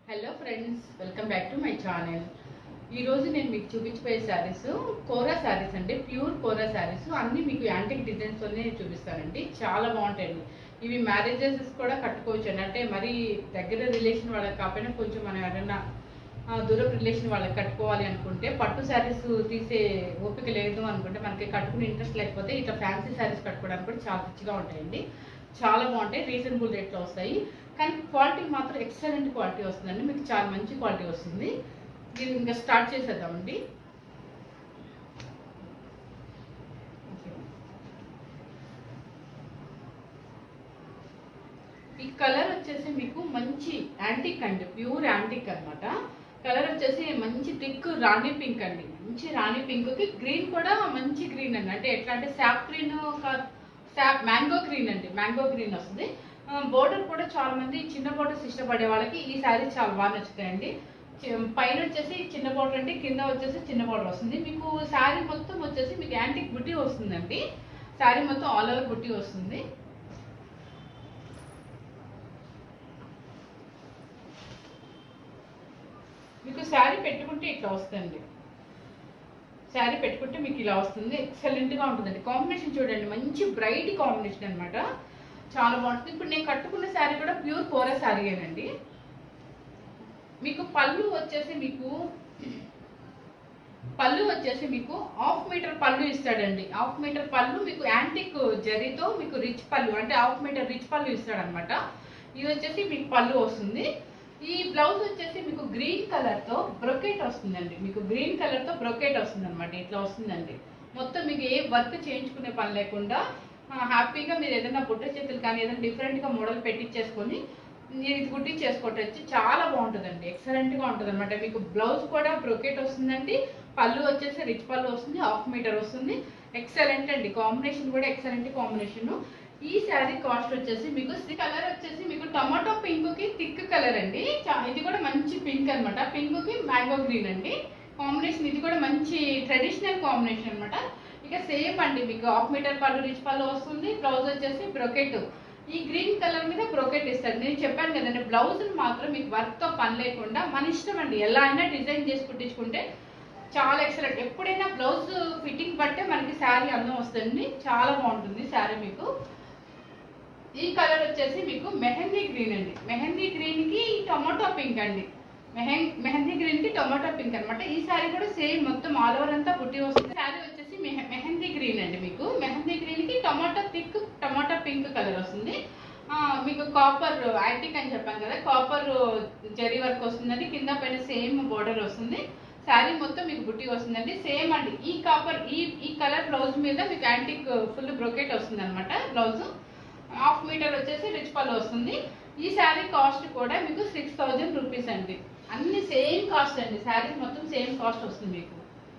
Hello friends welcome back to my channel ఈ రోజు నేను మీకు చూపించబోయే శారీస్ కోరా శారీస్ అండి ప్యూర్ కోరా శారీస్ అన్ని మీకు యాంటిక్ డిజైన్స్ తోనే చూపిస్తానండి చాలా బాగుంటాయండి ఇవి మ్యారేజెస్ కూడా కట్టుకోవచ్చు అండి అంటే మరి దగ్గర రిలేషన్ వాళ్ళకి కాకపోయినా కొంచెం మనం ఎవరైనా ఆ, దూరం రిలేషన్ వాళ్ళకి కట్టుకోవాలి అనుకుంటే పట్టు శారీస్ తీసే ఓపిక లేదు అనుకుంటే మనకి కట్టుకునే ఇంట్రెస్ట్ లేకపోతే ఇట్లా ఫ్యాన్సీ శారీస్ కట్టుకోవడానికి కూడా చాలా రిచ్గా ఉంటాయండి చాలా బాగుంటాయి రీజనబుల్ రేట్లో వస్తాయి కానీ క్వాలిటీ మాత్రం ఎక్సలెంట్ క్వాలిటీ వస్తుందండి మీకు చాలా మంచి క్వాలిటీ వస్తుంది దీన్ని ఇంకా స్టార్ట్ చేసేద్దామండి ఈ కలర్ వచ్చేసి మీకు మంచి యాంటిక్ అండి ప్యూర్ యాంటిక్ అన్నమాట కలర్ వచ్చేసి మంచి థిక్ రాణి పింక్ అండి మంచి రాణి పింక్ కి గ్రీన్ కూడా మంచి గ్రీన్ అండి అంటే ఎట్లా అంటే sap green sap mango green అండి మ్యాంగో గ్రీన్ వస్తుంది బోర్డర్ కూడా చాలా మంది చిన్న బోర్డర్స్ ఇష్టపడే వాళ్ళకి ఈ శారీ చాలా బాగా నచ్చుతాయండి చి- పైన వచ్చేసి చిన్న బోర్డర్ అంటే కింద వచ్చేసి చిన్న బోర్డర్ వస్తుంది మీకు శారీ మొత్తం వచ్చేసి మీకు యాంటిక్ బుట్టి వస్తుందండి శారీ మొత్తం ఆల్ ఓవర్ బుట్టి వస్తుంది మీకు శారీ పెట్టుకుంటే ఇట్లా వస్తుంది శారీ పెట్టుకుంటే మీకు ఇలా వస్తుంది ఎక్సలెంట్ గా ఉంటుందండి కాంబినేషన్ చూడండి మంచి బ్రైట్ కాంబినేషన్ అన్నమాట చాలా బాగుంటుంది ఇప్పుడు నేను కట్టుకున్న శారీ కూడా ప్యూర్ కోరా శారీయేనండి మీకు పళ్ళు వచ్చేసి మీకు పళ్ళు వచ్చేసి మీకు హాఫ్ మీటర్ పళ్ళు ఇస్తాడండి హాఫ్ మీటర్ పళ్ళు మీకు యాంటిక్ జరీతో మీకు రిచ్ పళ్ళు అంటే హాఫ్ మీటర్ రిచ్ పళ్ళు ఇస్తాడనమాట ఇది వచ్చేసి మీకు పళ్ళు వస్తుంది ఈ బ్లౌజ్ వచ్చేసి మీకు గ్రీన్ కలర్ తో బ్రొకెట్ వస్తుందండి మీకు గ్రీన్ కలర్ తో బ్రొకెట్ వస్తుంది అనమాట ఇట్లా వస్తుందండి మొత్తం మీకు ఏ వర్క్ చేయించుకునే పని లేకుండా ఆ, హ్యాపీగా మీరు ఏదైనా బుట్ట చేతులు కానీ ఏదైనా డిఫరెంట్ గా మోడల్ పెట్టించేసుకొని మీరు ఇది కుట్టించేసుకోవచ్చు చాలా బాగుంటుందండి ఎక్సలెంట్ గా ఉంటుంది అనమాట మీకు బ్లౌజ్ కూడా బ్రొకెట్ వస్తుందండి పళ్ళు వచ్చేసి రిచ్ పళ్ళు వస్తుంది హాఫ్ మీటర్ వస్తుంది ఎక్సలెంట్ అండి కాంబినేషన్ కూడా ఎక్సలెంట్ కాంబినేషన్ ఈ శారీ కాస్ట్ వచ్చేసి మీకు కలర్ వచ్చేసి మీకు టమాటో పింక్ కి థిక్ కలర్ అండి చా- ఇది కూడా మంచి పింక్ అన్నమాట పింక్ కి మ్యాంగో గ్రీన్ అండి కాంబినేషన్ ఇది కూడా మంచి ట్రెడిషనల్ కాంబినేషన్ అన్నమాట ఇక సేమ్ అండి మీకు హాఫ్ మీటర్ పళ్ళు రిచ్ పళ్ళు వస్తుంది బ్లౌజ్ వచ్చేసి బ్రొకెట్ ఈ గ్రీన్ కలర్ మీద బ్రొకెట్ ఇస్తాడు నేను చెప్పాను కదండి బ్లౌజ్ మాత్రం మీకు వర్క్ తో పని లేకుండా మన ఇష్టం అండి ఎలా అయినా డిజైన్ చేసి కుట్టించుకుంటే చాలా ఎక్సలెంట్ ఎప్పుడైనా బ్లౌజ్ ఫిట్టింగ్ బట్టే మనకి శారీ అందం వస్తుంది చాలా బాగుంటుంది శారీ మీకు ఈ కలర్ వచ్చేసి మీకు మెహందీ గ్రీన్ అండి మెహందీ గ్రీన్ కి టొమాటో పింక్ అండి మెహం మెహందీ గ్రీన్ కి టొమాటో పింక్ అన్నమాట ఈ శారీ కూడా సేమ్ మొత్తం ఆల్ ఓవర్ అంతా పుట్టి వస్తుంది శారీ వచ్చేసి మెహ- మెహందీ గ్రీన్ అండి మీకు మెహందీ గ్రీన్ కి tomato thick tomato pink colour వస్తుంది ఆ, మీకు కాపర్ యాంటిక్ అని చెప్పాను కదా కాపర్ జరీ వర్క్ వస్తుందండి కింద పైన సేమ్ బోర్డర్ వస్తుంది శారీ మొత్తం మీకు బుట్టి వస్తుందండి సేమ్ అండి ఈ కాపర్ ఈ ఈ కలర్ బ్లౌజ్ మీద మీకు యాంటిక్ ఫుల్ బ్రొకెట్ వస్తుంది అనమాట బ్లౌజ్ హాఫ్ మీటర్ వచ్చేసి రిచ్ పళ్ళు వస్తుంది ఈ శారీ కాస్ట్ కూడా మీకు సిక్స్ థౌజండ్ రూపీస్ అండి అన్ని సేమ్ కాస్ట్ అండి శారీ మొత్తం సేమ్ కాస్ట్ వస్తుంది మీకు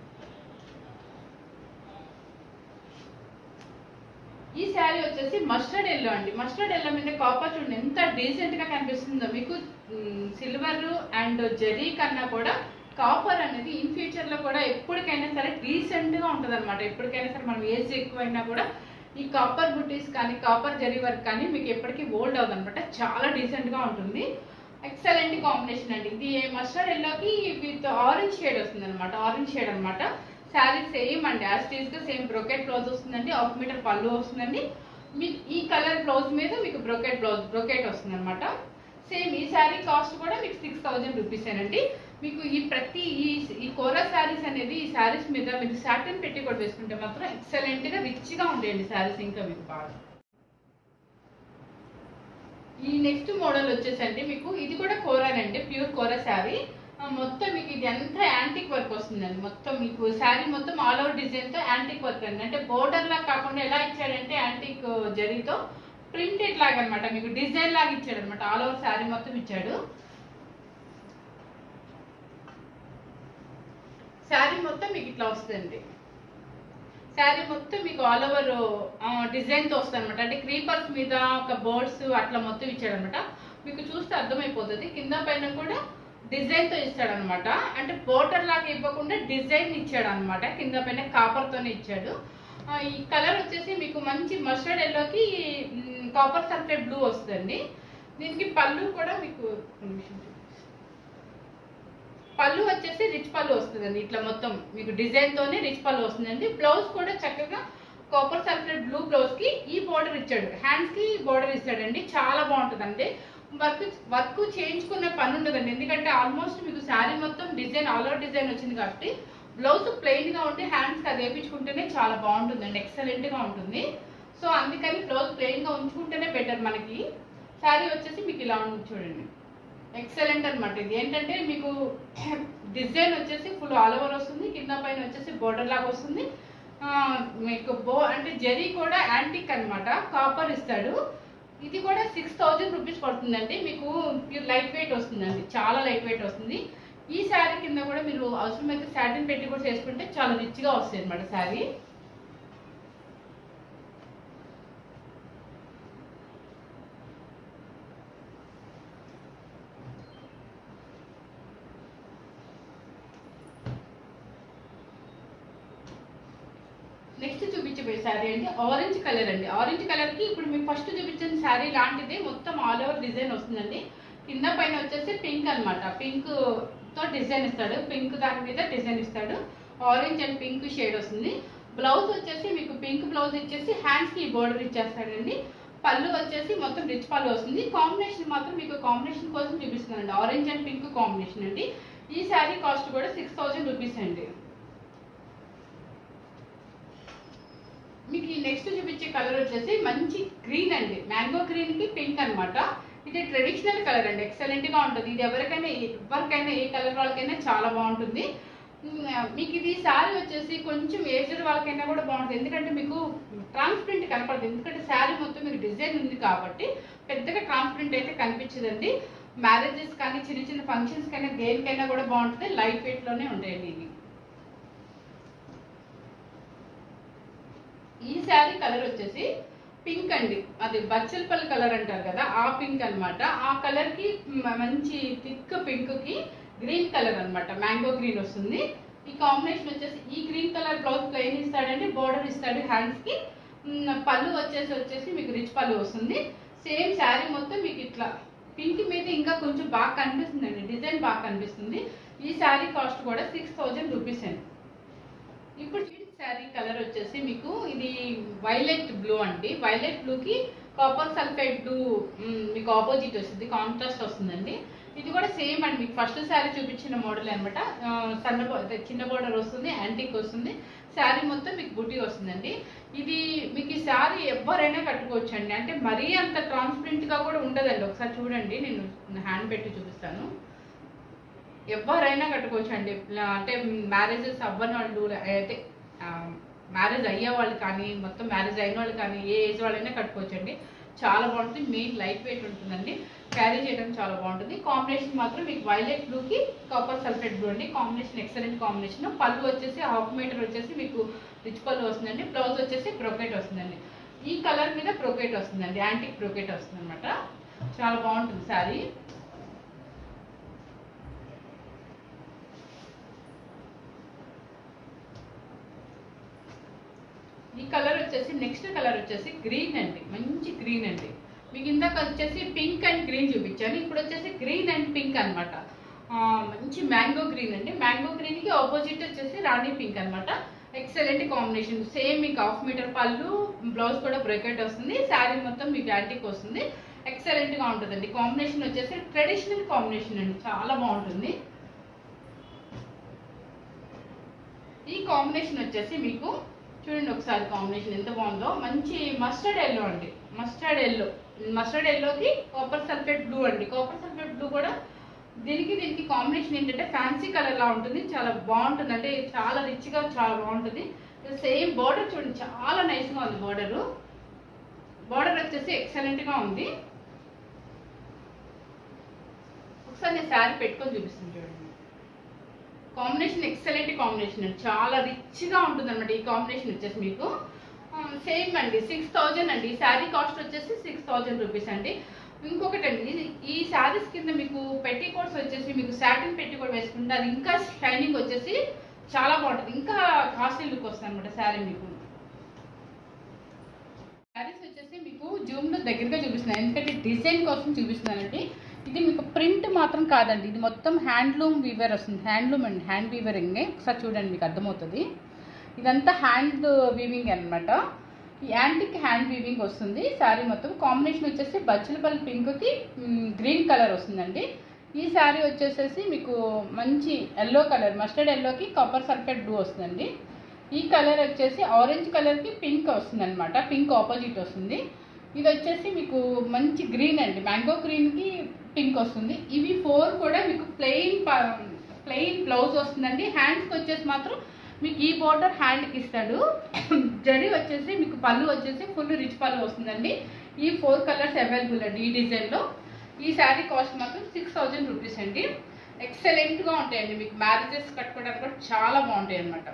ఈ శారీ వచ్చేసి మస్టర్డ్ ఎల్లో అండి మస్టర్డ్ ఎల్లో మీద కాపర్ చూడండి ఎంత డీసెంట్ గా కనిపిస్తుందో మీకు సిల్వర్ అండ్ జరీ కన్నా కూడా కాపర్ అనేది ఇన్ ఫ్యూచర్ లో కూడా ఎప్పటికైనా సరే డీసెంట్ గా ఉంటది అనమాట ఎప్పటికైనా సరే మనం ఏజ్ ఎక్కువైనా కూడా ఈ కాపర్ బుటీస్ కానీ కాపర్ జరీ వర్క్ కానీ మీకు ఎప్పటికీ ఓల్డ్ అవ్వదు అనమాట చాలా డీసెంట్ గా ఉంటుంది ఎక్సలెంట్ కాంబినేషన్ అండి ఇది మస్టర్డ్ ఎల్లోకి విత్ ఆరెంజ్ షేడ్ వస్తుంది అనమాట ఆరెంజ్ షేడ్ అనమాట శారీ సేమ్ అండి యాస్టీస్ గా సేమ్ బ్రొకెట్ బ్లౌజ్ వస్తుందండి హాఫ్ మీటర్ పళ్ళు వస్తుందండి మీకు ఈ కలర్ బ్లౌజ్ మీద మీకు బ్రొకెట్ బ్లౌజ్ బ్రొకెట్ వస్తుంది అనమాట సేమ్ ఈ శారీ కాస్ట్ కూడా మీకు సిక్స్ థౌజండ్ రూపీస్ ఏనండి మీకు ఈ ప్రతి ఈ ఈ కోరా శారీస్ అనేది ఈ శారీస్ మీద మీరు సాటిన్ పెట్టి కూడా వేసుకుంటే మాత్రం ఎక్సలెంట్ గా రిచ్ గా ఉంటాయండి శారీస్ ఇంకా మీకు బాగా ఈ నెక్స్ట్ మోడల్ వచ్చేసండి మీకు ఇది కూడా కోరానండి ప్యూర్ కోరా శారీ ఆ, మొత్తం మీకు ఇది అంతా యాంటిక్ వర్క్ వస్తుందండి మొత్తం మీకు శారీ మొత్తం ఆల్ ఓవర్ డిజైన్ తో యాంటిక్ వర్క్ అండి అంటే బోర్డర్ లా కాకుండా ఎలా ఇచ్చాడంటే యాంటిక్ జరీతో ప్రింటెడ్ లాగా అనమాట మీకు డిజైన్ లాగా ఇచ్చాడు అనమాట ఆల్ ఓవర్ శారీ మొత్తం ఇచ్చాడు శారీ మొత్తం మీకు ఇట్లా వస్తుంది శారీ మొత్తం మీకు ఆల్ ఓవర్ డిజైన్ తో వస్తుంది అనమాట అంటే క్రీపర్స్ మీద ఒక బర్డ్స్ అట్లా మొత్తం ఇచ్చాడు అనమాట మీకు చూస్తే అర్థమైపోతుంది కింద పైన కూడా డిజైన్ తో ఇస్తాడు అనమాట అంటే బోర్డర్ లాగా ఇవ్వకుండా డిజైన్ ఇచ్చాడు అనమాట కింద పైన కాపర్ తోనే ఇచ్చాడు ఆ, ఈ కలర్ వచ్చేసి మీకు మంచి మస్టర్డ్ ఎల్లోకి కాపర్ సల్ఫేట్ బ్లూ వస్తుందండి దీనికి పళ్ళు కూడా మీకు ఒక నిమిషం చూపిస్తాను. పళ్ళు వచ్చేసి రిచ్ పళ్ళు వస్తుందండి ఇట్లా మొత్తం మీకు డిజైన్ తోనే రిచ్ పళ్ళు వస్తుందండి బ్లౌజ్ కూడా చక్కగా కాపర్ సల్ఫేట్ బ్లూ బ్లౌజ్ కి ఈ బోర్డర్ ఇచ్చాడు హ్యాండ్స్ కి బోర్డర్ ఇస్తాడండి చాలా బాగుంటుందండి వర్క్ వర్క్ చేయించుకునే పని ఉండదండి ఎందుకంటే ఆల్మోస్ట్ మీకు శారీ మొత్తం డిజైన్ ఆల్ ఓవర్ డిజైన్ వచ్చింది కాబట్టి బ్లౌజ్ ప్లెయిన్ గా ఉంటే హ్యాండ్స్ కి అది వేయించుకుంటేనే చాలా బాగుంటుందండి ఎక్సలెంట్ గా ఉంటుంది సో అందుకని బ్లౌజ్ ప్లెయిన్ గా ఉంచుకుంటేనే బెటర్ మనకి శారీ వచ్చేసి మీకు ఇలా ఉంది చూడండి ఎక్సలెంట్ అన్నమాట ఇది ఏంటంటే మీకు డిజైన్ వచ్చేసి ఫుల్ ఆల్ ఓవర్ వస్తుంది కింద పైన వచ్చేసి బోర్డర్ లాగా వస్తుంది ఆ, మీకు బో అంటే జరీ కూడా యాంటిక్ అన్నమాట కాపర్ ఇస్తాడు ఇది కూడా సిక్స్ థౌజండ్ రూపీస్ పడుతుందండి మీకు ప్యూర్ లైట్ వెయిట్ వస్తుందండి చాలా లైట్ వెయిట్ వస్తుంది ఈ శారీ కింద కూడా మీరు అవసరమైతే శాటిన్ పెట్టి కూడా చేసుకుంటే చాలా రిచ్గా వస్తుంది అనమాట శారీ నెక్స్ట్ చూపించబోయే శారీ అంటే ఆరెంజ్ కలర్ అండి ఆరెంజ్ కలర్ కి ఇప్పుడు మీకు ఫస్ట్ చూపించిన శారీ లాంటిదే మొత్తం ఆల్ ఓవర్ డిజైన్ వస్తుందండి కింద పైన వచ్చేసి పింక్ అన్నమాట పింక్ తో డిజైన్ ఇస్తాడు పింక్ దాని మీద డిజైన్ ఇస్తాడు ఆరెంజ్ అండ్ పింక్ షేడ్ వస్తుంది బ్లౌజ్ వచ్చేసి మీకు పింక్ బ్లౌజ్ ఇచ్చేసి హ్యాండ్స్ కి బోర్డర్ ఇచ్చేస్తాడండి పళ్ళు వచ్చేసి మొత్తం రిచ్ పళ్ళు వస్తుంది కాంబినేషన్ మాత్రం మీకు కాంబినేషన్ కోసం చూపిస్తున్నానండి ఆరెంజ్ అండ్ పింక్ కాంబినేషన్ అండి ఈ శారీ కాస్ట్ కూడా సిక్స్ థౌజండ్ రూపీస్ అండి మీకు ఈ నెక్స్ట్ చూపించే కలర్ వచ్చేసి మంచి గ్రీన్ అండి మ్యాంగో గ్రీన్ కి పింక్ అన్నమాట ఇది ట్రెడిషనల్ కలర్ అండి ఎక్సలెంట్ గా ఉంటుంది ఇది ఎవరికైనా ఎవరికైనా ఏ కలర్ వాళ్ళకైనా చాలా బాగుంటుంది ఉమ్, మీకు ఇది శారీ వచ్చేసి కొంచెం ఏజ్డ్ వాళ్ళకైనా కూడా బాగుంటుంది ఎందుకంటే మీకు ట్రాన్స్పరెంట్ కనపడదు ఎందుకంటే శారీ మొత్తం మీకు డిజైన్ ఉంది కాబట్టి పెద్దగా ట్రాన్స్పరెంట్ అయితే కనిపించదండి మ్యారేజెస్ కానీ చిన్న చిన్న ఫంక్షన్స్ కైనా దేనికైనా కూడా బాగుంటుంది లైట్ వెయిట్ లోనే ఉంటాయండి ఇవి ఈ శారీ కలర్ వచ్చేసి పింక్ అండి అది బచ్చలపల్లి కలర్ అంటారు కదా ఆ పింక్ అన్నమాట ఆ కలర్ కి మ- మంచి థిక్ పింక్ కి గ్రీన్ కలర్ అన్నమాట మ్యాంగో గ్రీన్ వస్తుంది ఈ కాంబినేషన్ వచ్చేసి ఈ గ్రీన్ కలర్ బ్లౌజ్ ప్లెయిన్ ఇస్తాడండి బోర్డర్ ఇస్తాడు హ్యాండ్స్ కి మ్, పళ్ళు వచ్చేసి వచ్చేసి మీకు రిచ్ పళ్ళు వస్తుంది సేమ్ శారీ మొత్తం మీకు ఇట్లా పింక్ మీద ఇంకా కొంచెం బాగా కనిపిస్తుందండి డిజైన్ బాగా కనిపిస్తుంది ఈ శారీ కాస్ట్ కూడా సిక్స్ థౌజండ్ రూపీస్ అండి ఇప్పుడు శారీ కలర్ వచ్చేసి మీకు ఇది వైలెట్ బ్లూ అండి వైలెట్ బ్లూకి కాపర్ సల్ఫైడ్ బ్లూ మీకు ఆపోజిట్ వస్తుంది కాంట్రాస్ట్ వస్తుందండి ఇది కూడా సేమ్ అండి మీకు ఫస్ట్ శారీ చూపించిన మోడల్ అనమాట సన్న బో- అదే చిన్న బోర్డర్ వస్తుంది యాంటిక్ వస్తుంది శారీ మొత్తం మీకు బుటీ వస్తుందండి ఇది మీకు ఈ శారీ ఎవరైనా కట్టుకోవచ్చు అండి అంటే మరీ అంత ట్రాన్స్పరెంట్ గా కూడా ఉండదండి ఒకసారి చూడండి నేను హ్యాండ్ పెట్టి చూపిస్తాను ఎవరైనా కట్టుకోవచ్చు అండి అంటే మ్యారేజెస్ అవ్వని వాళ్ళు అయితే మ్యారేజ్ అయ్యే వాళ్ళు కానీ మొత్తం మ్యారేజ్ అయిన వాళ్ళు కానీ ఏ ఏజ్ వాళ్ళైనా కట్టుకోవచ్చు అండి చాలా బాగుంటుంది మెయిన్ లైట్ వెయిట్ ఉంటుందండి క్యారీ చేయడం చాలా బాగుంటుంది కాంబినేషన్ మాత్రం మీకు వైలెట్ బ్లూకి కాపర్ సల్ఫేట్ బ్లూ అండి కాంబినేషన్ ఎక్సలెంట్ కాంబినేషన్ పళ్ళు వచ్చేసి హాఫ్ మీటర్ వచ్చేసి మీకు రిచ్ పళ్ళు వస్తుందండి బ్లౌజ్ వచ్చేసి బ్రోకెట్ వస్తుందండి ఈ కలర్ మీద బ్రోకెట్ వస్తుందండి యాంటిక్ బ్రోకెట్ వస్తుంది అనమాట చాలా బాగుంటుంది శారీ ఈ కలర్ వచ్చేసి నెక్స్ట్ కలర్ వచ్చేసి గ్రీన్ అండి మంచి గ్రీన్ అండి మీకు ఇందాక వచ్చేసి పింక్ అండ్ గ్రీన్ చూపించాను ఇప్పుడు వచ్చేసి గ్రీన్ అండ్ పింక్ అనమాట మంచి మ్యాంగో గ్రీన్ అండి మ్యాంగో గ్రీన్ కి ఆపోజిట్ వచ్చేసి రాణి పింక్ అన్నమాట ఎక్సలెంట్ కాంబినేషన్ సేమ్ మీకు హాఫ్ మీటర్ పళ్ళు బ్లౌజ్ కూడా బ్రేకెట్ వస్తుంది శారీ మొత్తం మీకు యాంటిక్ వస్తుంది ఎక్సలెంట్ గా ఉంటుందండి కాంబినేషన్ వచ్చేసి ట్రెడిషనల్ కాంబినేషన్ అండి చాలా బాగుంటుంది ఈ కాంబినేషన్ వచ్చేసి మీకు చూడండి ఒకసారి కాంబినేషన్ ఎంత బాగుందో మంచి మస్టర్డ్ ఎల్లో అండి మస్టర్డ్ ఎల్లో మస్టర్డ్ ఎల్లోకి కాపర్ సల్ఫేట్ బ్లూ అండి కాపర్ సల్ఫేట్ బ్లూ కూడా దీనికి దీనికి కాంబినేషన్ ఏంటంటే ఫ్యాన్సీ కలర్ లా ఉంటుంది చాలా బాగుంటుంది అంటే చాలా రిచ్ గా చాలా బాగుంటుంది సేమ్ బార్డర్ చూడండి చాలా నైస్ గా ఉంది బార్డర్ బార్డర్ వచ్చేసి ఎక్సలెంట్ గా ఉంది ఒకసారి నేను శారీ పెట్టుకొని చూపిస్తాను చూడండి కాంబినేషన్ ఎక్సలెంట్ కాంబినేషన్ అండి చాలా రిచ్ గా ఉంటుంది అనమాట ఈ కాంబినేషన్ వచ్చేసి మీకు సేమ్ అండి సిక్స్ థౌజండ్ అండి ఈ శారీ కాస్ట్ వచ్చేసి సిక్స్ థౌజండ్ రూపీస్ అండి ఇంకొకటి అండి ఇది- ఈ శారీస్ కింద మీకు పెట్టి కోట్స్ వచ్చేసి మీకు సాటిన్ పెట్టి కూడా వేసుకుంటే అది ఇంకా షైనింగ్ వచ్చేసి చాలా బాగుంటుంది ఇంకా కాస్ట్లీ లుక్ వస్తుంది అనమాట శారీ మీకు శారీస్ వచ్చేసి మీకు జూమ్ లో దగ్గరగా చూపిస్తున్నాను ఎందుకంటే డిజైన్ కోసం చూపిస్తున్నానండి ఇది మీకు ప్రింట్ మాత్రం కాదండి ఇది మొత్తం హ్యాండ్లూమ్ వీవర్ వస్తుంది హ్యాండ్లూమ్ అండ్ హ్యాండ్ వీవరింగ్ ఒకసారి చూడండి మీకు అర్థమవుతుంది ఇదంతా హ్యాండ్ వీవింగ్ అన్నమాట ఈ యాంటిక్ హ్యాండ్ వీవింగ్ వస్తుంది శారీ మొత్తం కాంబినేషన్ వచ్చేసి బచ్చలపల్లి పింక్కి గ్రీన్ కలర్ వస్తుందండి ఈ శారీ వచ్చేసేసి మీకు మంచి ఎల్లో కలర్ మస్టర్డ్ ఎల్లోకి కాపర్ సల్ఫేట్ బ్లూ వస్తుందండి ఈ కలర్ వచ్చేసి ఆరెంజ్ కలర్కి పింక్ వస్తుంది అనమాట పింక్ ఆపోజిట్ వస్తుంది ఇది వచ్చేసి మీకు మంచి గ్రీన్ అండి మ్యాంగో గ్రీన్కి పింక్ వస్తుంది ఇవి ఫోర్ కూడా మీకు ప్లెయిన్ ప్లెయిన్ బ్లౌజ్ వస్తుందండి హ్యాండ్స్కి వచ్చేసి మాత్రం మీకు ఈ బోర్డర్ హ్యాండ్కి ఇస్తాడు జరీ వచ్చేసి మీకు పళ్ళు వచ్చేసి ఫుల్ రిచ్ పళ్ళు వస్తుందండి ఈ ఫోర్ కలర్స్ అవైలబుల్ అండి ఈ డిజైన్లో ఈ శారీ కాస్ట్ మాత్రం సిక్స్ థౌజండ్ రూపీస్ అండి ఎక్సలెంట్గా ఉంటాయండి మీకు మ్యారేజెస్ కట్టుకోవడానికి కూడా చాలా బాగుంటాయి అన్నమాట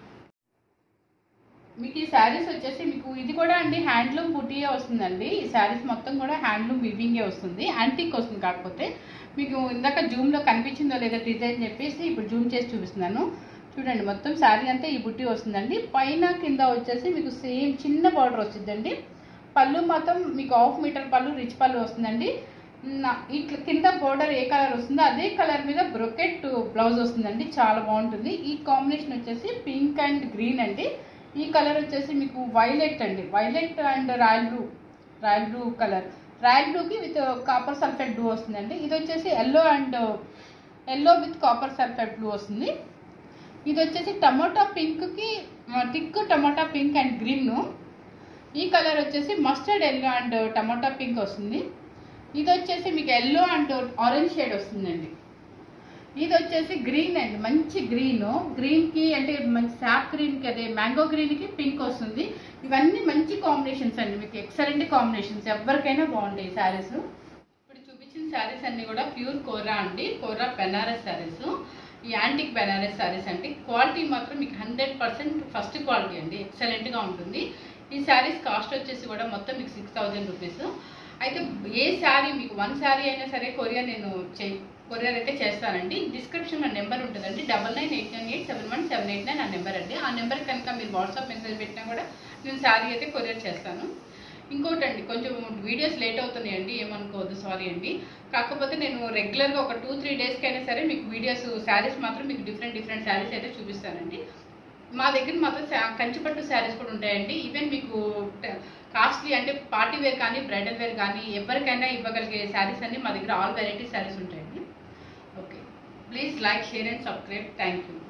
మీకు ఈ శారీస్ వచ్చేసి మీకు ఇది కూడా అండి హ్యాండ్లూమ్ బుటీయే వస్తుందండి ఈ శారీస్ మొత్తం కూడా హ్యాండ్లూమ్ వివింగే వస్తుంది యాంటిక్ వస్తుంది కాకపోతే మీకు ఇందాక జూమ్లో కనిపించిందో లేదో డిజైన్ చెప్పేసి ఇప్పుడు జూమ్ చేసి చూపిస్తున్నాను చూడండి మొత్తం శారీ అంతా ఈ బుట్టి వస్తుందండి పైన కింద వచ్చేసి మీకు సేమ్ చిన్న బార్డర్ వచ్చిందండి పళ్ళు మాత్రం మీకు హాఫ్ మీటర్ పళ్ళు రిచ్ పళ్ళు వస్తుందండి నా- ఇట్లా కింద బోర్డర్ ఏ కలర్ వస్తుందో అదే కలర్ మీద బ్రొకెట్ బ్లౌజ్ వస్తుందండి చాలా బాగుంటుంది ఈ కాంబినేషన్ వచ్చేసి పింక్ అండ్ గ్రీన్ అండి ఈ కలర్ వచ్చేసి మీకు వైలెట్ అండి violet and royal blue royal blue colour royal బ్లూకి విత్ కాపర్ సల్ఫేట్ బ్లూ వస్తుందండి ఇది వచ్చేసి yellow and yellow with copper sulphate blue వస్తుంది ఇది వచ్చేసి టమోటా పింక్కి thick tomato pink and green ఈ కలర్ వచ్చేసి mustard yellow and tomato pink వస్తుంది ఇది వచ్చేసి మీకు ఎల్లో అండ్ ఆరెంజ్ షేడ్ వస్తుందండి ఇది వచ్చేసి గ్రీన్ అండి మంచి గ్రీన్ గ్రీన్కి అంటే మంచి శాప్ గ్రీన్కి అదే మ్యాంగో గ్రీన్కి పింక్ వస్తుంది ఇవన్నీ మంచి కాంబినేషన్స్ అండి మీకు ఎక్సలెంట్ కాంబినేషన్స్ ఎవరికైనా బాగుంటాయి శారీస్ ఇప్పుడు చూపించిన శారీస్ అన్ని కూడా ప్యూర్ కోరా అండి కోరా బెనారస్ శారీస్ ఈ యాంటిక్ బెనారస్ శారీస్ అంటే క్వాలిటీ మాత్రం మీకు హండ్రెడ్ పర్సెంట్ ఫస్ట్ క్వాలిటీ అండి ఎక్సలెంట్గా ఉంటుంది ఈ శారీస్ కాస్ట్ వచ్చేసి కూడా మొత్తం మీకు సిక్స్ థౌజండ్ రూపీస్ అయితే ఏ శారీ మీకు వన్ శారీ అయినా సరే కొరియర్ నేను చే కొరియర్ అయితే చేస్తానండి డిస్క్రిప్షన్లో నెంబర్ ఉంటుందండి double nine eight nine eight seven one seven eight nine ఆ నెంబర్ అండి ఆ నెంబర్ కనుక మీరు వాట్సాప్ మెసేజ్ పెట్టినా కూడా నేను శారీ అయితే కొరియర్ చేస్తాను ఇంకోటి అండి కొంచెం వీడియోస్ లేట్ అవుతున్నాయండి ఏమనుకోవద్దు సారీ అండి కాకపోతే నేను రెగ్యులర్గా ఒక టూ త్రీ డేస్కి అయినా సరే మీకు వీడియోస్ శారీస్ మాత్రం మీకు డిఫరెంట్ డిఫరెంట్ శారీస్ అయితే చూపిస్తానండి మా దగ్గర మాత్రం శా- కంచిపట్టు శారీస్ కూడా ఉంటాయండి ఈవెన్ మీకు కాస్ట్లీ అంటే పార్టీ వేర్ కానీ బ్రైడల్ వేర్ కానీ ఎవరికైనా ఇవ్వగలిగే శారీస్ అన్ని మా దగ్గర ఆల్ వెరైటీ శారీస్ ఉంటాయండి okay please like share and subscribe thank you